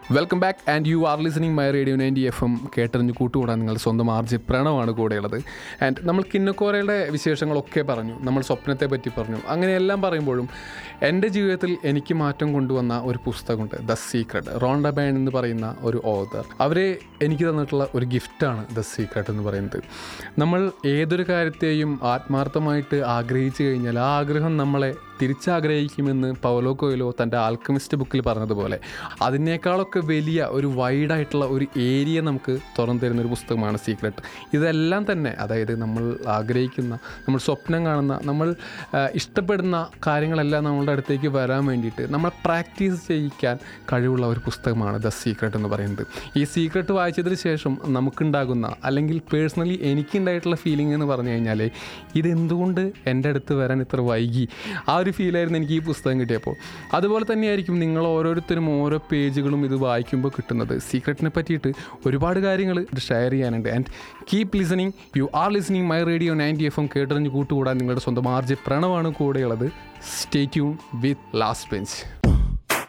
welcome back and you are listening my radio ninety F M കേട്ടറിഞ്ഞ് കൂട്ടുകൂടാൻ നിങ്ങൾ സ്വന്തം ആർജി പ്രണവാണ് കൂടെയുള്ളത് ആൻഡ് നമ്മൾ കിന്നക്കോരയുടെ വിശേഷങ്ങളൊക്കെ പറഞ്ഞു നമ്മൾ സ്വപ്നത്തെ പറ്റി പറഞ്ഞു അങ്ങനെയെല്ലാം പറയുമ്പോഴും എൻ്റെ ജീവിതത്തിൽ എനിക്ക് മാറ്റം കൊണ്ടുവന്ന ഒരു പുസ്തകമുണ്ട് ദ സീക്രട്ട് റോണ്ട ബാൻ എന്ന് പറയുന്ന ഒരു ഓതർ അവരെ എനിക്ക് തന്നിട്ടുള്ള ഒരു ഗിഫ്റ്റാണ് ദ സീക്രട്ട് എന്ന് പറയുന്നത് നമ്മൾ ഏതൊരു കാര്യത്തെയും ആത്മാർത്ഥമായിട്ട് ആഗ്രഹിച്ചു കഴിഞ്ഞാൽ ആ ആഗ്രഹം നമ്മളെ തിരിച്ചാഗ്രഹിക്കുമെന്ന് പൗലോ കൊയിലോ തൻ്റെ ആൽക്കമിസ്റ്റ് ബുക്കിൽ പറഞ്ഞതുപോലെ അതിനേക്കാളൊക്കെ വലിയ ഒരു വൈഡായിട്ടുള്ള ഒരു ഏരിയ നമുക്ക് തുറന്നു തരുന്ന ഒരു പുസ്തകമാണ് സീക്രട്ട് ഇതെല്ലാം തന്നെ അതായത് നമ്മൾ ആഗ്രഹിക്കുന്ന നമ്മൾ സ്വപ്നം കാണുന്ന നമ്മൾ ആ, ഇഷ്ടപ്പെടുന്ന കാര്യങ്ങളെല്ലാം നമ്മളുടെ അടുത്തേക്ക് വരാൻ വേണ്ടിയിട്ട് നമ്മൾ പ്രാക്ടീസ് ചെയ്യിക്കാൻ കഴിവുള്ള ഒരു പുസ്തകമാണ് ദ സീക്രട്ട് എന്ന് പറയുന്നത് ഈ സീക്രട്ട് വായിച്ചതിന് ശേഷം നമുക്കുണ്ടാകുന്ന അല്ലെങ്കിൽ പേഴ്സണലി എനിക്കുണ്ടായിട്ടുള്ള ഫീലിംഗ് എന്ന് പറഞ്ഞു കഴിഞ്ഞാൽ ഇതെന്തുകൊണ്ട് എൻ്റെ അടുത്ത് വരാൻ ഇത്ര വൈകി ആ ഒരു ഫീലായിരുന്നു എനിക്ക് ഈ പുസ്തകം കിട്ടിയപ്പോൾ അതുപോലെ തന്നെയായിരിക്കും നിങ്ങൾ ഓരോരുത്തരും ഓരോ പേജുകളും ഇത് വായിക്കുമ്പോൾ കിട്ടുന്നത് സീക്രട്ടിനെ പറ്റിയിട്ട് ഒരുപാട് കാര്യങ്ങൾ ഷെയർ ചെയ്യാനുണ്ട് and keep listening you are listening my radio ninety F M കേട്ടറിഞ്ഞ് കൂട്ടുകൂടാൻ നിങ്ങളുടെ സ്വന്തം ആർജി പ്രണവാണ് കൂടെയുള്ളത് stay tune with last bench